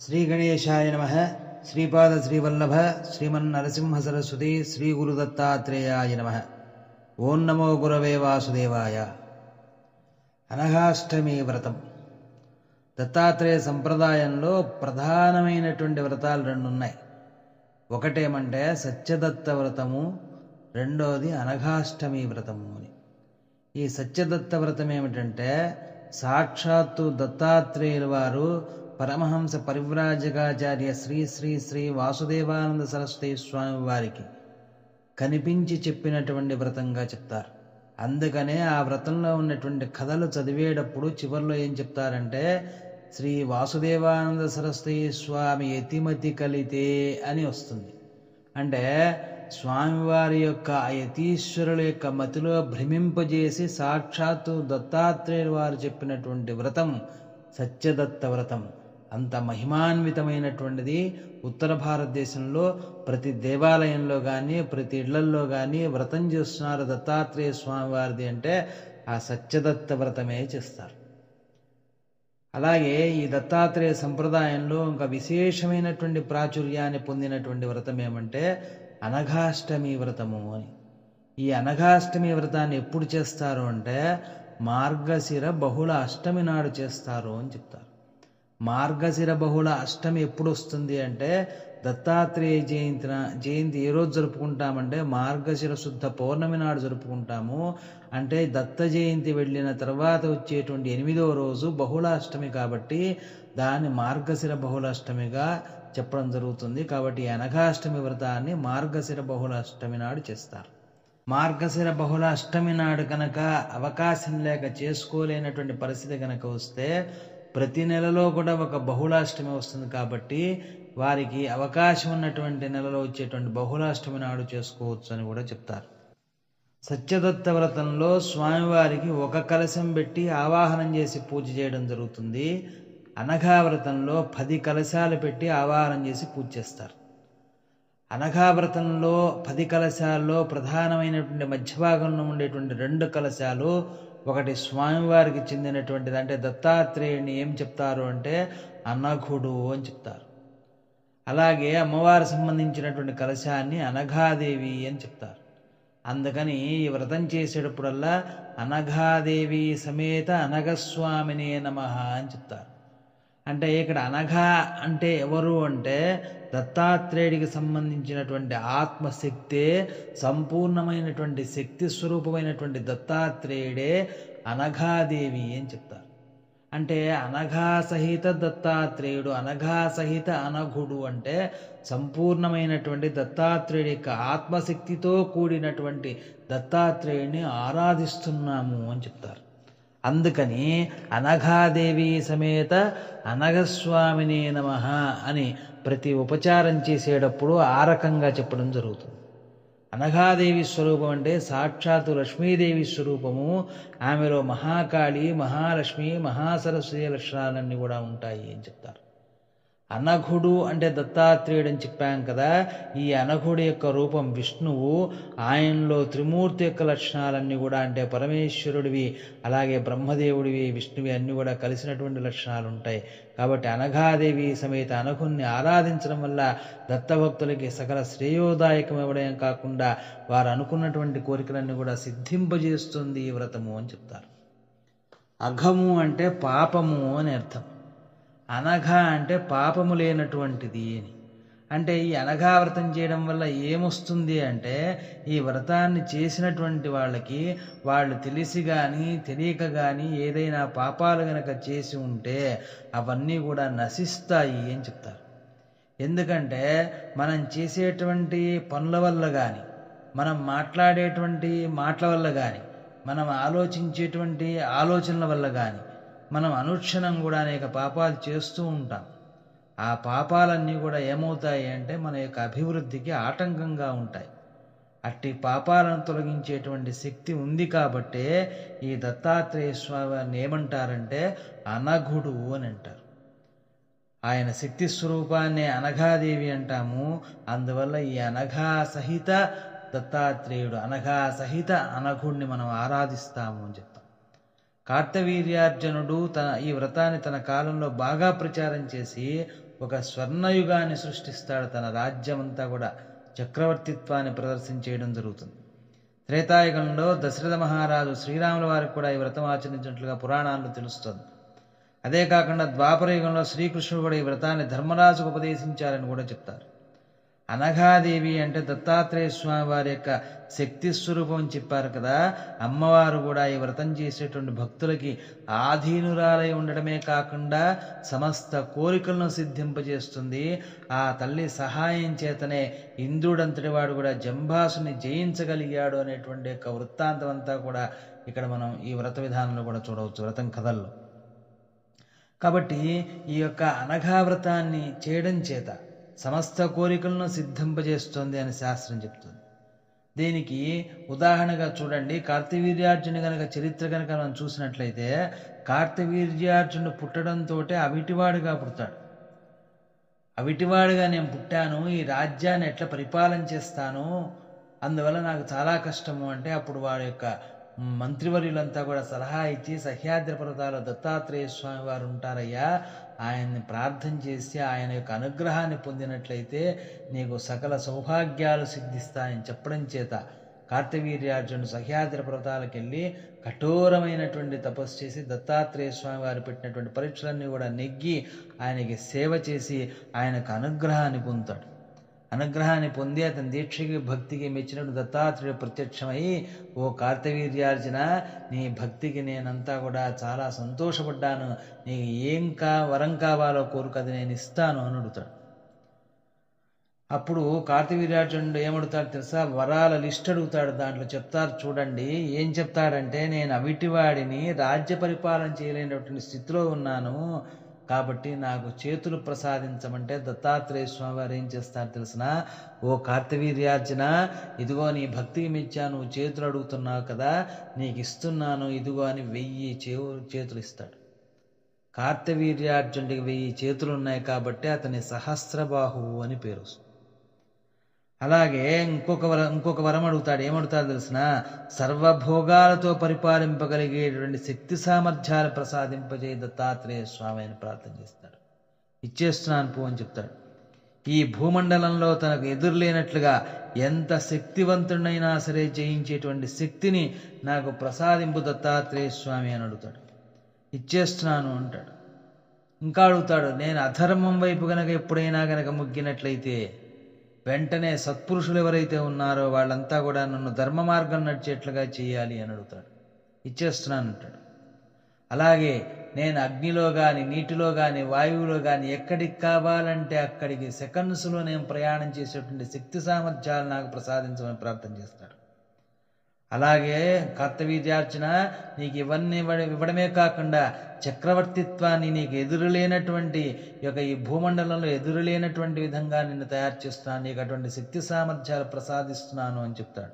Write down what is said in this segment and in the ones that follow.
శ్రీగణేశాయ నమ శ్రీపాద శ్రీవల్లభ శ్రీమన్నరసింహ సరస్వతి శ్రీ గురుదత్తాత్రేయాయ నమ ఓం నమో గురవే వాసుదేవాయ అనఘాష్టమి వ్రతం దత్తాత్రేయ సంప్రదాయంలో ప్రధానమైనటువంటి వ్రతాలు రెండు ఉన్నాయి ఒకటేమంటే సత్యదత్త వ్రతము రెండోది అనఘాష్టమి వ్రతము అని ఈ సత్యదత్త వ్రతం ఏమిటంటే సాక్షాత్తు దత్తాత్రేయుల వారు పరమహంస పరివ్రాజకాచార్య శ్రీ శ్రీ శ్రీ వాసుదేవానంద సరస్వతి స్వామి వారికి కనిపించి చెప్పినటువంటి వ్రతంగా చెప్తారు అందుకనే ఆ వ్రతంలో ఉన్నటువంటి కథలు చదివేటప్పుడు చివరిలో ఏం చెప్తారంటే శ్రీ వాసుదేవానంద సరస్వతి స్వామి యతిమతి కలితే అని వస్తుంది అంటే స్వామివారి యొక్క ఆ యతీశ్వరుల యొక్క మతిలో భ్రమింపజేసి సాక్షాత్తు దత్తాత్రేయుల వారు చెప్పినటువంటి వ్రతం సత్యదత్త వ్రతం అంత మహిమాన్వితమైనటువంటిది ఉత్తర భారతదేశంలో ప్రతి దేవాలయంలో కానీ ప్రతి ఇళ్లల్లో కానీ వ్రతం చేస్తున్నారు దత్తాత్రేయ స్వామి వారిది అంటే ఆ సత్యదత్త వ్రతమే చేస్తారు అలాగే ఈ దత్తాత్రేయ సంప్రదాయంలో ఇంకా విశేషమైనటువంటి ప్రాచుర్యాన్ని పొందినటువంటి వ్రతం ఏమంటే అనఘాష్టమి వ్రతము అని ఈ అనఘాష్టమి వ్రతాన్ని ఎప్పుడు చేస్తారు అంటే మార్గశిర బహుళ అష్టమి నాడు చేస్తారు అని చెప్తారు మార్గశిర బహుళ అష్టమి ఎప్పుడు వస్తుంది అంటే దత్తాత్రేయ జయంతి జయంతి ఏ రోజు జరుపుకుంటామంటే మార్గశిర శుద్ధ పౌర్ణమి నాడు జరుపుకుంటాము అంటే దత్త జయంతి వెళ్ళిన తర్వాత వచ్చేటువంటి ఎనిమిదవ రోజు బహుళ అష్టమి కాబట్టి దాన్ని మార్గశిర బహుళ అష్టమిగా చెప్పడం జరుగుతుంది కాబట్టి అనఘాష్టమి వ్రతాన్ని మార్గశిర బహుళ అష్టమి నాడు చేస్తారు మార్గశిర బహుళ అష్టమి నాడు కనుక అవకాశం లేక చేసుకోలేనటువంటి పరిస్థితి కనుక వస్తే ప్రతి నెలలో కూడా ఒక బహుళాష్టమి వస్తుంది కాబట్టి వారికి అవకాశం ఉన్నటువంటి నెలలో వచ్చేటువంటి బహుళాష్టమి నాడు చేసుకోవచ్చు అని కూడా చెప్తారు సత్యదత్త వ్రతంలో స్వామివారికి ఒక కలశం పెట్టి ఆవాహనం చేసి పూజ చేయడం జరుగుతుంది అనఘా వ్రతంలో పది కలశాలు పెట్టి ఆవాహనం చేసి పూజ చేస్తారు అనఘా వ్రతంలో పది కలశాల్లో ప్రధానమైనటువంటి మధ్య భాగంలో ఉండేటువంటి రెండు కలశాలు ఒకటి స్వామివారికి చెందినటువంటిది అంటే దత్తాత్రేయుని ఏం చెప్తారు అంటే అనఘుడు అని చెప్తారు అలాగే అమ్మవారి సంబంధించినటువంటి కలశాన్ని అనఘాదేవి అని చెప్తారు అందుకని ఈ వ్రతం చేసేటప్పుడల్లా అనఘాదేవి సమేత అనఘస్వామినే నమ అని చెప్తారు అంటే ఇక్కడ అనఘ అంటే ఎవరు అంటే దత్తాత్రేయుడికి సంబంధించినటువంటి ఆత్మశక్తే సంపూర్ణమైనటువంటి శక్తి స్వరూపమైనటువంటి దత్తాత్రేయుడే అనఘాదేవి అని చెప్తారు అంటే అనఘా సహిత దత్తాత్రేయుడు అనఘా సహిత అనఘుడు అంటే సంపూర్ణమైనటువంటి దత్తాత్రేయుడి యొక్క ఆత్మశక్తితో కూడినటువంటి దత్తాత్రేయుడిని ఆరాధిస్తున్నాము అని చెప్తారు అందుకని అనఘాదేవి సమేత అనఘస్వామినే నమ అని ప్రతి ఉపచారం చేసేటప్పుడు ఆ రకంగా చెప్పడం జరుగుతుంది అనఘాదేవి స్వరూపం అంటే సాక్షాత్తు లక్ష్మీదేవి స్వరూపము ఆమెలో మహాకాళి మహాలక్ష్మి మహాసరస్వతి లక్షణాలన్నీ కూడా ఉంటాయి అని చెప్తారు అనఘుడు అంటే దత్తాత్రేయుడు అని చెప్పాం కదా ఈ అనఘుడి యొక్క రూపం విష్ణువు ఆయనలో త్రిమూర్తి యొక్క లక్షణాలన్నీ కూడా అంటే పరమేశ్వరుడివి అలాగే బ్రహ్మదేవుడివి విష్ణువి అన్నీ కూడా కలిసినటువంటి లక్షణాలు ఉంటాయి కాబట్టి అనఘాదేవి సమేత అనఘుణ్ణి ఆరాధించడం వల్ల దత్తభక్తులకి సకల శ్రేయోదాయకం ఇవ్వడం కాకుండా వారు అనుకున్నటువంటి కోరికలన్నీ కూడా సిద్ధింపజేస్తుంది ఈ వ్రతము అని చెప్తారు అఘము అంటే పాపము అని అర్థం అనఘ అంటే పాపము లేనటువంటిది అని అంటే ఈ అనఘా వ్రతం చేయడం వల్ల ఏమొస్తుంది అంటే ఈ వ్రతాన్ని చేసినటువంటి వాళ్ళకి వాళ్ళు తెలిసి కానీ తెలియక కానీ ఏదైనా పాపాలు గనక చేసి ఉంటే అవన్నీ కూడా నశిస్తాయి అని చెప్తారు ఎందుకంటే మనం చేసేటువంటి పనుల వల్ల కానీ మనం మాట్లాడేటువంటి మాటల వల్ల కానీ మనం ఆలోచించేటువంటి ఆలోచనల వల్ల కానీ మనం అనుక్షణం కూడా అనేక పాపాలు చేస్తూ ఉంటాం ఆ పాపాలన్నీ కూడా ఏమవుతాయి అంటే మన యొక్క అభివృద్ధికి ఆటంకంగా ఉంటాయి అట్టి పాపాలను తొలగించేటువంటి శక్తి ఉంది కాబట్టే ఈ దత్తాత్రేయ స్వామిని ఏమంటారంటే అనఘుడు అని అంటారు ఆయన శక్తి స్వరూపాన్ని అనఘాదేవి అంటాము అందువల్ల ఈ అనఘా సహిత దత్తాత్రేయుడు అనఘా సహిత అనఘుడిని మనం ఆరాధిస్తాము అని చెప్తాం కార్తవీర్యార్జునుడు తన ఈ వ్రతాన్ని తన కాలంలో బాగా ప్రచారం చేసి ఒక స్వర్ణయుగాన్ని సృష్టిస్తాడు తన రాజ్యమంతా కూడా చక్రవర్తిత్వాన్ని ప్రదర్శించేయడం జరుగుతుంది త్రేతాయుగంలో దశరథ మహారాజు శ్రీరాముల వారికి కూడా ఈ వ్రతం ఆచరించినట్లుగా పురాణాల్లో తెలుస్తుంది అదే కాకుండా ద్వాపర యుగంలో శ్రీకృష్ణుడు కూడా ఈ వ్రతాన్ని ధర్మరాజుకు ఉపదేశించారని కూడా చెప్తారు అనఘాదేవి అంటే దత్తాత్రేయ స్వామి వారి యొక్క శక్తి స్వరూపం అని చెప్పారు కదా అమ్మవారు కూడా ఈ వ్రతం చేసేటువంటి భక్తులకి ఆధీనురాలై ఉండడమే కాకుండా సమస్త కోరికలను సిద్ధింపజేస్తుంది ఆ తల్లి సహాయం చేతనే ఇంద్రుడంతటి వాడు కూడా జంబాసుని జయించగలిగాడు అనేటువంటి యొక్క వృత్తాంతం అంతా కూడా ఇక్కడ మనం ఈ వ్రత విధానంలో కూడా చూడవచ్చు వ్రతం కథల్లో కాబట్టి ఈ యొక్క అనఘా వ్రతాన్ని చేయడం చేత సమస్త కోరికలను సిద్ధింపజేస్తోంది అని శాస్త్రం చెప్తుంది దీనికి ఉదాహరణగా చూడండి కార్తవీర్యార్జుని గనక చరిత్ర కనుక మనం చూసినట్లయితే కార్తవీర్యార్జునుడు పుట్టడంతో అవిటివాడుగా పుడతాడు అవిటివాడుగా నేను పుట్టాను ఈ రాజ్యాన్ని ఎట్లా పరిపాలన చేస్తాను అందువల్ల నాకు చాలా కష్టము అంటే అప్పుడు వారి యొక్క మంత్రివర్యులంతా కూడా సలహా ఇచ్చి సహ్యాద్రి పర్వతాల దత్తాత్రేయ స్వామి వారు ఉంటారయ్యా ఆయన్ని ప్రార్థన చేసి ఆయన యొక్క అనుగ్రహాన్ని పొందినట్లయితే నీకు సకల సౌభాగ్యాలు సిద్ధిస్తాయని చెప్పడం చేత కార్తవీర్యార్జునుడు సహ్యాద్రి పర్వతాలకు వెళ్ళి కఠోరమైనటువంటి తపస్సు చేసి దత్తాత్రేయ స్వామి వారు పెట్టినటువంటి పరీక్షలన్నీ కూడా నెగ్గి ఆయనకి సేవ చేసి ఆయనకు అనుగ్రహాన్ని పొందుతాడు అనుగ్రహాన్ని పొంది అతని దీక్షకి భక్తికి మెచ్చినట్టు దత్తాత్రేయుడు ప్రత్యక్షమై ఓ కార్తవీర్యార్జున నీ భక్తికి నేనంతా కూడా చాలా సంతోషపడ్డాను నీకు ఏం కా వరం కావాలో కోరుకది నేను ఇస్తాను అని అడుగుతాడు అప్పుడు కార్తవీర్యార్జునుడు ఏమడుగుతాడు తెలుసా వరాల లిస్ట్ అడుగుతాడు దాంట్లో చెప్తారు చూడండి ఏం చెప్తాడంటే నేను అవిటివాడిని రాజ్య పరిపాలన చేయలేనటువంటి స్థితిలో ఉన్నాను కాబట్టి నాకు చేతులు ప్రసాదించమంటే దత్తాత్రేయ స్వామి వారు ఏం చేస్తారు తెలిసిన ఓ కార్తవీర్యార్జున ఇదిగో నీ భక్తికి మెచ్చా నువ్వు చేతులు అడుగుతున్నావు కదా నీకు ఇస్తున్నాను ఇదిగో అని వెయ్యి చేవు చేతులు ఇస్తాడు కార్తవీర్యార్జునుడికి వెయ్యి చేతులు ఉన్నాయి కాబట్టి అతని సహస్రబాహువు అని పేరు వస్తుంది అలాగే ఇంకొక వర ఇంకొక వరం అడుగుతాడు ఏమడుగుతాడు తెలిసిన సర్వభోగాలతో పరిపాలింపగలిగేటువంటి శక్తి సామర్థ్యాలు ప్రసాదింపజే దత్తాత్రేయ స్వామి అని ప్రార్థన చేస్తాడు ఇచ్చేస్తున్నాను పో అని చెప్తాడు ఈ భూమండలంలో తనకు ఎదురులేనట్లుగా ఎంత శక్తివంతుడైనా సరే జయించేటువంటి శక్తిని నాకు ప్రసాదింపు దత్తాత్రేయ స్వామి అని అడుగుతాడు ఇచ్చేస్తున్నాను అంటాడు ఇంకా అడుగుతాడు నేను అధర్మం వైపు గనక ఎప్పుడైనా గనక ముగ్గినట్లయితే వెంటనే సత్పురుషులు ఎవరైతే ఉన్నారో వాళ్ళంతా కూడా నన్ను ధర్మ మార్గం నడిచేట్లుగా చేయాలి అని అడుగుతాడు ఇచ్చేస్తున్నాను అంటాడు అలాగే నేను అగ్నిలో కానీ నీటిలో కానీ వాయువులో కానీ ఎక్కడికి కావాలంటే అక్కడికి సెకండ్స్లో నేను ప్రయాణం చేసేటువంటి శక్తి సామర్థ్యాలు నాకు ప్రసాదించమని ప్రార్థన చేస్తాడు అలాగే కర్తవీర్యార్చన నీకు ఇవన్నీ ఇవ్వడ- ఇవ్వడమే కాకుండా చక్రవర్తిత్వాన్ని నీకు ఎదురులేనటువంటి ఈ యొక్క ఈ భూమండలంలో ఎదురులేనటువంటి విధంగా నిన్ను తయారు చేస్తున్నాను నీకు అటువంటి శక్తి సామర్థ్యాలు ప్రసాదిస్తున్నాను అని చెప్తాడు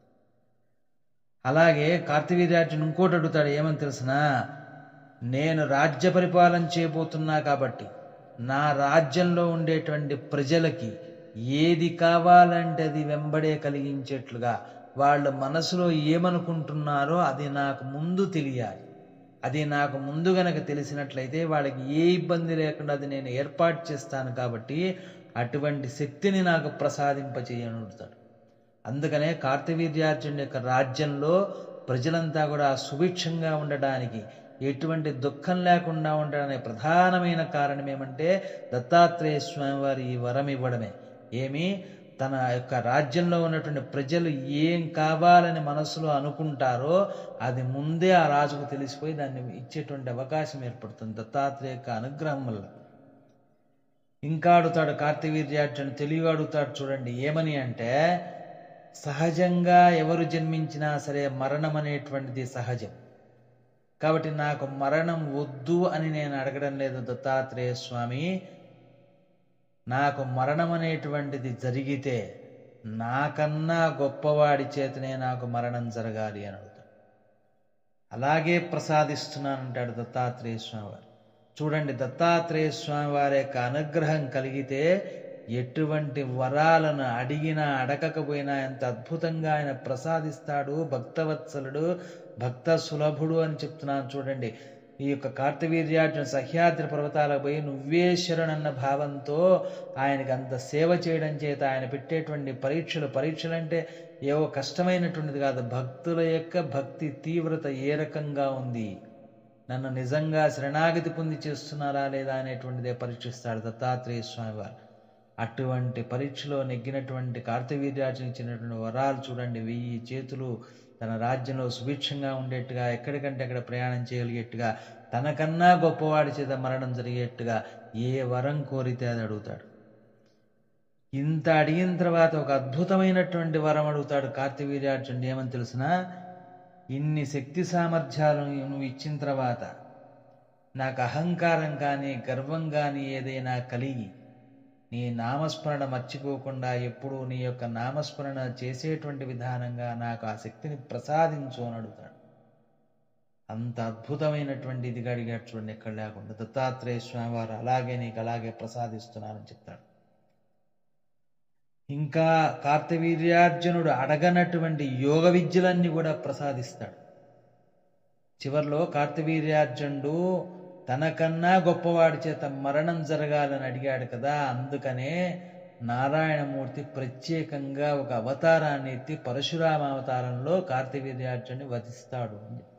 అలాగే కార్తవీర్యార్జును ఇంకోటి అడుగుతాడు ఏమని తెలిసినా నేను రాజ్య పరిపాలన చేయబోతున్నా కాబట్టి నా రాజ్యంలో ఉండేటువంటి ప్రజలకి ఏది కావాలంటే అది వెంబడే కలిగించేట్లుగా వాళ్ళ మనసులో ఏమనుకుంటున్నారో అది నాకు ముందు తెలియాలి అది నాకు ముందు గనక తెలిసినట్లయితే వాళ్ళకి ఏ ఇబ్బంది లేకుండా అది నేను ఏర్పాటు చేస్తాను కాబట్టి అటువంటి శక్తిని నాకు ప్రసాదింపచేయని అడుగుతాడు అందుకనే కార్తవీర్యార్జునుడి యొక్క రాజ్యంలో ప్రజలంతా కూడా సుభిక్షంగా ఉండడానికి ఎటువంటి దుఃఖం లేకుండా ఉండడానికి ప్రధానమైన కారణం ఏమంటే దత్తాత్రేయ స్వామి వారి ఈ వరం ఇవ్వడమే ఏమి తన యొక్క రాజ్యంలో ఉన్నటువంటి ప్రజలు ఏం కావాలని మనసులో అనుకుంటారో అది ముందే ఆ రాజుకు తెలిసిపోయి దాన్ని ఇచ్చేటువంటి అవకాశం ఏర్పడుతుంది దత్తాత్రేయ యొక్క అనుగ్రహం వల్ల ఇంకా అడుగుతాడు కార్తవీర్యార్జును తెలివి అడుగుతాడు చూడండి ఏమని అంటే సహజంగా ఎవరు జన్మించినా సరే మరణం అనేటువంటిది సహజం కాబట్టి నాకు మరణం వద్దు అని నేను అడగడం లేదు దత్తాత్రేయ స్వామి నాకు మరణం అనేటువంటిది జరిగితే నాకన్నా గొప్పవాడి చేతనే నాకు మరణం జరగాలి అని అడుగుతాడు అలాగే ప్రసాదిస్తున్నానంటాడు దత్తాత్రేయ స్వామి వారు చూడండి దత్తాత్రేయ స్వామి వారి యొక్క అనుగ్రహం కలిగితే ఎటువంటి వరాలను అడిగినా అడగకపోయినా ఎంత అద్భుతంగా ఆయన ప్రసాదిస్తాడు భక్తవత్సలుడు భక్త సులభుడు అని చెప్తున్నాను చూడండి ఈ యొక్క కార్తవీర్యార్జున సహ్యాద్రి పర్వతాలకు పోయి నువ్వే శరణన్న భావంతో ఆయనకి అంత సేవ చేయడం చేత ఆయన పెట్టేటువంటి పరీక్షలు పరీక్షలు అంటే ఏవో కష్టమైనటువంటిది కాదు భక్తుల యొక్క భక్తి తీవ్రత ఏ రకంగా ఉంది నన్ను నిజంగా శరణాగతి పొంది చేస్తున్నారా లేదా అనేటువంటిదే పరీక్షిస్తాడు దత్తాత్రేయ స్వామి వారు అటువంటి పరీక్షలో నెగ్గినటువంటి కార్తవీర్యార్జున ఇచ్చినటువంటి వరాలు చూడండి వెయ్యి చేతులు తన రాజ్యంలో సుభిక్షంగా ఉండేట్టుగా ఎక్కడికంటే అక్కడ ప్రయాణం చేయగలిగేట్టుగా తనకన్నా గొప్పవాడి చేత మరణం జరిగేట్టుగా ఏ వరం కోరితే అది అడుగుతాడు ఇంత అడిగిన తర్వాత ఒక అద్భుతమైనటువంటి వరం అడుగుతాడు కార్తవీర్యార్జునుడు ఏమని తెలిసిన ఇన్ని శక్తి సామర్థ్యాలు నువ్వు ఇచ్చిన తర్వాత నాకు అహంకారం కానీ గర్వం కానీ ఏదైనా కలిగి నీ నామస్మరణ మర్చిపోకుండా ఎప్పుడూ నీ యొక్క నామస్మరణ చేసేటువంటి విధానంగా నాకు ఆ శక్తిని ప్రసాదించు అని అడుగుతాడు అంత అద్భుతమైనటువంటి ఇది అడిగాడు చూడండి ఎక్కడ లేకుండా దత్తాత్రేయ స్వామి వారు అలాగే నీకు అలాగే ప్రసాదిస్తున్నానని చెప్తాడు ఇంకా కార్తవీర్యార్జునుడు అడగనటువంటి యోగ విద్యలన్నీ కూడా ప్రసాదిస్తాడు చివర్లో కార్తవీర్యార్జునుడు తనకన్నా గొప్పవాడి చేత మరణం జరగాలని అడిగాడు కదా అందుకనే నారాయణమూర్తి ప్రత్యేకంగా ఒక అవతారాన్ని ఎత్తి పరశురామ అవతారంలో కార్తవీర్యార్జున్ని వధిస్తాడు అని చెప్తాడు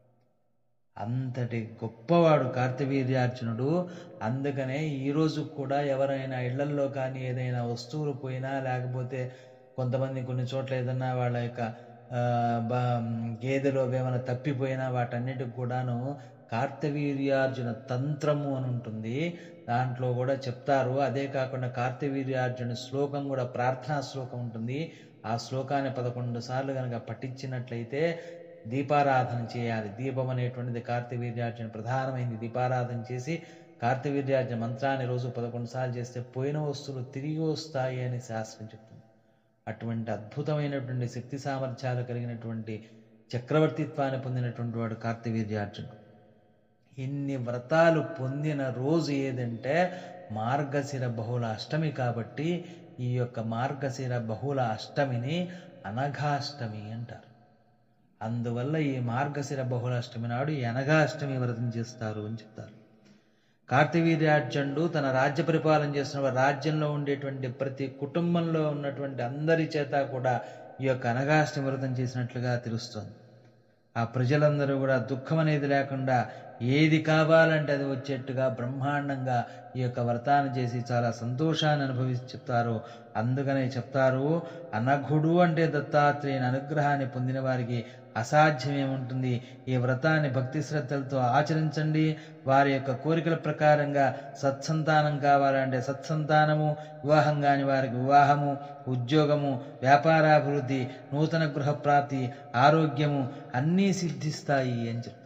అంతటి గొప్పవాడు కార్తవీర్యార్జునుడు అందుకనే ఈరోజు కూడా ఎవరైనా ఇళ్లల్లో కానీ ఏదైనా వస్తువులు పోయినా లేకపోతే కొంతమంది కొన్ని చోట్ల ఏదన్నా వాళ్ళ యొక్క ఆ, బ- గేదెలో ఏమైనా తప్పిపోయినా వాటన్నిటికి కూడాను కార్తవీర్యార్జున తంత్రము అని ఉంటుంది దాంట్లో కూడా చెప్తారు అదే కాకుండా కార్తవీర్యార్జున శ్లోకం కూడా ప్రార్థనా శ్లోకం ఉంటుంది ఆ శ్లోకాన్ని పదకొండు సార్లు కనుక పఠించినట్లయితే దీపారాధన చేయాలి దీపం అనేటువంటిది కార్తవీర్యార్జున ప్రధానమైనది దీపారాధన చేసి కార్తవీర్యార్జున మంత్రాన్ని రోజు పదకొండు సార్లు చేస్తే పోయిన వస్తువులు తిరిగి వస్తాయి అని శాస్త్రం చెప్తుంది అటువంటి అద్భుతమైనటువంటి శక్తి సామర్థ్యాలు కలిగినటువంటి చక్రవర్తిత్వాన్ని పొందినటువంటి వాడు కార్తవీర్యార్జునుడు ఇన్ని వ్రతాలు పొందిన రోజు ఏదంటే మార్గశిర బహుళ అష్టమి కాబట్టి ఈ యొక్క మార్గశిర బహుళ అష్టమిని అనఘాష్టమి అంటారు అందువల్ల ఈ మార్గశిర బహుళ అష్టమి నాడు ఈ అనఘాష్టమి వ్రతం చేస్తారు అని చెప్తారు కార్తవీర్యార్జునుడు తన రాజ్య పరిపాలన చేస్తున్న రాజ్యంలో ఉండేటువంటి ప్రతి కుటుంబంలో ఉన్నటువంటి అందరి చేత కూడా ఈ యొక్క అనగాష్టమి వ్రతం చేసినట్లుగా తెలుస్తోంది ఆ ప్రజలందరూ కూడా దుఃఖం అనేది లేకుండా ఏది కావాలంటే అది వచ్చేట్టుగా బ్రహ్మాండంగా ఈ యొక్క వ్రతాన్ని చేసి చాలా సంతోషాన్ని అనుభవించి చెప్తారు అందుకనే చెప్తారు అనఘుడు అంటే దత్తాత్రేయుని అనుగ్రహాన్ని పొందిన వారికి అసాధ్యం ఏముంటుంది ఈ వ్రతాన్ని భక్తి శ్రద్ధలతో ఆచరించండి వారి యొక్క కోరికల ప్రకారంగా సత్సంతానం కావాలంటే సత్సంతానము వివాహం కాని వారికి వివాహము ఉద్యోగము వ్యాపారాభివృద్ధి నూతన గృహ ప్రాప్తి ఆరోగ్యము అన్నీ సిద్ధిస్తాయి అని చెప్తారు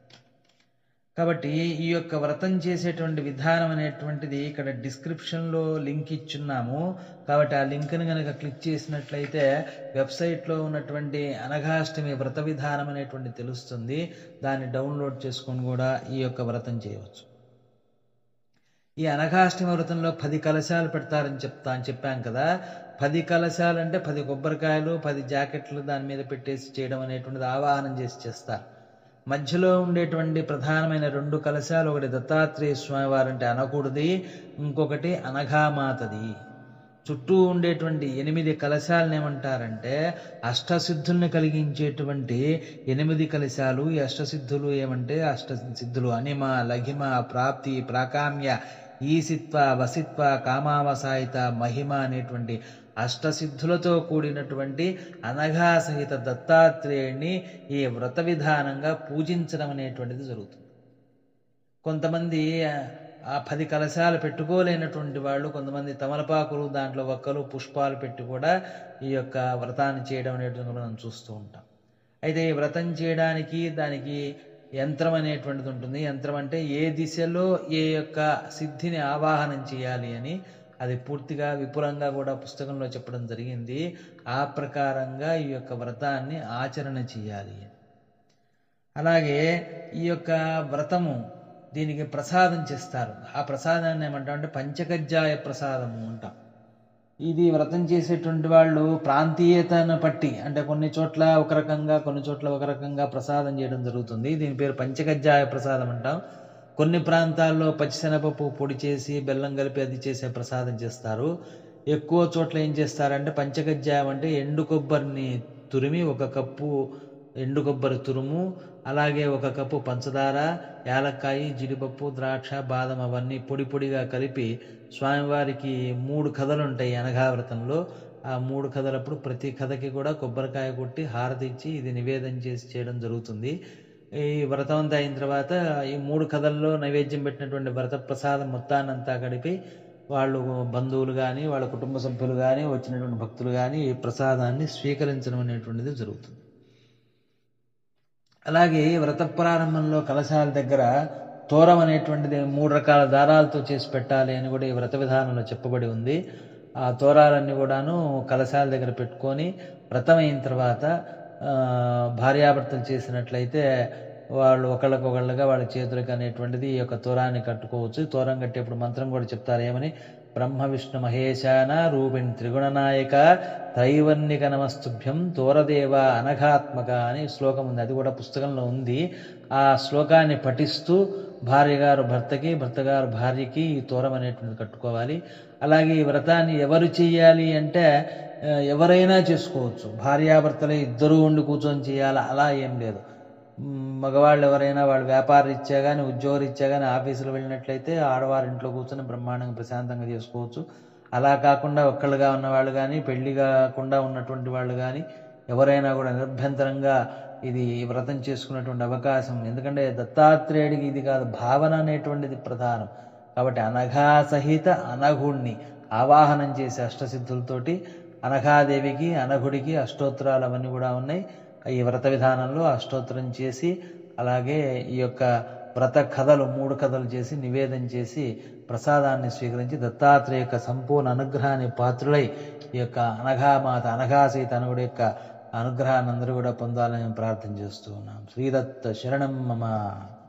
కాబట్టి ఈ యొక్క వ్రతం చేసేటువంటి విధానం అనేటువంటిది ఇక్కడ డిస్క్రిప్షన్లో లింక్ ఇచ్చున్నాము కాబట్టి ఆ లింక్ని కనుక క్లిక్ చేసినట్లయితే వెబ్సైట్లో ఉన్నటువంటి అనఘాష్టమి వ్రత విధానం అనేటువంటి తెలుస్తుంది దాన్ని డౌన్లోడ్ చేసుకొని కూడా ఈ యొక్క వ్రతం చేయవచ్చు ఈ అనఘాష్టమి వ్రతంలో పది కలశాలు పెడతారని చెప్తా అని చెప్పాం కదా పది కలశాలు అంటే పది కొబ్బరికాయలు పది జాకెట్లు దాని మీద పెట్టేసి చేయడం అనేటువంటిది ఆవాహనం చేసి చేస్తారు మధ్యలో ఉండేటువంటి ప్రధానమైన రెండు కలశాలు ఒకటి దత్తాత్రేయ స్వామి వారంటే అనకూడది ఇంకొకటి అనఘామాతది చుట్టూ ఉండేటువంటి ఎనిమిది కలశాలను ఏమంటారంటే అష్టసిద్ధుల్ని కలిగించేటువంటి ఎనిమిది కలశాలు ఈ అష్టసిద్ధులు ఏమంటే అష్ట సిద్ధులు అనిమ లఘిమ ప్రాప్తి ప్రాకామ్య ఈసిత్వ వసిత్వ కామావసాయిత మహిమ అనేటువంటి అష్టసిద్ధులతో కూడినటువంటి అనఘా సహిత దత్తాత్రేయుని ఈ వ్రత విధానంగా పూజించడం అనేటువంటిది జరుగుతుంది కొంతమంది ఆ పది కలశాలు పెట్టుకోలేనటువంటి వాళ్ళు కొంతమంది తమలపాకులు దాంట్లో ఒక్కలు పుష్పాలు పెట్టి కూడా ఈ యొక్క వ్రతాన్ని చేయడం అనేటువంటి మనం చూస్తూ ఉంటాం అయితే ఈ వ్రతం చేయడానికి దానికి యంత్రం అనేటువంటిది ఉంటుంది యంత్రం అంటే ఏ దిశలో ఏ యొక్క సిద్ధిని ఆవాహనం చేయాలి అని అది పూర్తిగా విపులంగా కూడా పుస్తకంలో చెప్పడం జరిగింది ఆ ప్రకారంగా ఈ యొక్క వ్రతాన్ని ఆచరణ చేయాలి అలాగే ఈ యొక్క వ్రతము దీనికి ప్రసాదం చేస్తారు ఆ ప్రసాదాన్ని ఏమంటాం అంటే పంచకజ్జాయ ప్రసాదము అంటాం ఇది వ్రతం చేసేటువంటి వాళ్ళు ప్రాంతీయతను బట్టి అంటే కొన్ని చోట్ల ఒక రకంగా కొన్ని చోట్ల ఒక రకంగా ప్రసాదం చేయడం జరుగుతుంది దీని పేరు పంచగజ్జాయ ప్రసాదం అంటాం కొన్ని ప్రాంతాల్లో పచ్చిశనగపప్పు పొడి చేసి బెల్లం కలిపి అది చేసే ప్రసాదం చేస్తారు ఎక్కువ చోట్ల ఏం చేస్తారంటే పంచగజ్జాయం అంటే ఎండు కొబ్బరిని తురిమి ఒక కప్పు ఎండు కొబ్బరి తురుము అలాగే ఒక కప్పు పంచదార యాలక్కాయ జీడిపప్పు ద్రాక్ష బాదం అవన్నీ పొడి పొడిగా కలిపి స్వామివారికి మూడు కథలు ఉంటాయి అనఘావ్రతంలో ఆ మూడు కథలప్పుడు ప్రతి కథకి కూడా కొబ్బరికాయ కొట్టి హారతి ఇచ్చి ఇది నివేదన చేసి చేయడం జరుగుతుంది ఈ వ్రతం అంతా అయిన తర్వాత ఈ మూడు కథల్లో నైవేద్యం పెట్టినటువంటి వ్రత ప్రసాదం మొత్తాన్నంతా కలిపి వాళ్ళు బంధువులు కానీ వాళ్ళ కుటుంబ సభ్యులు కానీ వచ్చినటువంటి భక్తులు కానీ ఈ ప్రసాదాన్ని స్వీకరించడం అనేటువంటిది జరుగుతుంది అలాగే వ్రత ప్రారంభంలో కలశాల దగ్గర తోరం అనేటువంటిది మూడు రకాల దారాలతో చేసి పెట్టాలి అని కూడా ఈ వ్రత విధానంలో చెప్పబడి ఉంది ఆ తోరాలన్నీ కూడాను కలశాల దగ్గర పెట్టుకొని వ్రతం అయిన తర్వాత ఆ, భార్యాభర్తలు చేసినట్లయితే వాళ్ళు ఒకళ్ళకొకళ్ళుగా వాళ్ళ చేతులకు అనేటువంటిది ఈ యొక్క తోరాన్ని కట్టుకోవచ్చు తోరం కట్టేప్పుడు మంత్రం కూడా చెప్తారు ఏమని బ్రహ్మ విష్ణు మహేశాన రూపిణి త్రిగుణనాయక త్రైవర్ణిక నమస్తుభ్యం తోరదేవ అనఘాత్మక అని శ్లోకం ఉంది అది కూడా పుస్తకంలో ఉంది ఆ శ్లోకాన్ని పఠిస్తూ భార్య గారు భర్తకి భర్త గారు భార్యకి ఈ తోరం అనేటువంటిది కట్టుకోవాలి అలాగే ఈ వ్రతాన్ని ఎవరు చేయాలి అంటే ఆ, ఎవరైనా చేసుకోవచ్చు భార్యాభర్తలు ఇద్దరు ఉండి కూర్చొని చేయాలా అలా ఏం లేదు మ్, మగవాళ్ళు ఎవరైనా వాళ్ళు వ్యాపార రీత్యా కానీ ఉద్యోగ రీత్యా కానీ ఆఫీసులు వెళ్ళినట్లయితే ఆడవారి ఇంట్లో కూర్చొని బ్రహ్మాండంగా ప్రశాంతంగా చేసుకోవచ్చు అలా కాకుండా ఒక్కళ్ళుగా ఉన్నవాళ్ళు కానీ పెళ్లి కాకుండా ఉన్నటువంటి వాళ్ళు కానీ ఎవరైనా కూడా నిర్భ్యంతరంగా ఇది వ్రతం చేసుకున్నటువంటి అవకాశం ఎందుకంటే దత్తాత్రేయుడికి ఇది కాదు భావన అనేటువంటిది ప్రధానం కాబట్టి అనఘా సహిత అనఘుణ్ణి ఆవాహనం చేసే అష్టసిద్ధులతోటి అనఘాదేవికి అనఘుడికి అష్టోత్తరాలు అవన్నీ కూడా ఉన్నాయి ఈ వ్రత విధానంలో అష్టోత్తరం చేసి అలాగే ఈ యొక్క వ్రత కథలు మూడు కథలు చేసి నివేదన చేసి ప్రసాదాన్ని స్వీకరించి దత్తాత్రేయ యొక్క సంపూర్ణ అనుగ్రహాన్ని పాత్రులై ఈ యొక్క అనఘామాత అనఘాసీత అనుగుడి యొక్క అనుగ్రహాన్ని అందరూ కూడా పొందాలని ప్రార్థన చేస్తూ ఉన్నాం శ్రీదత్త శరణం మమ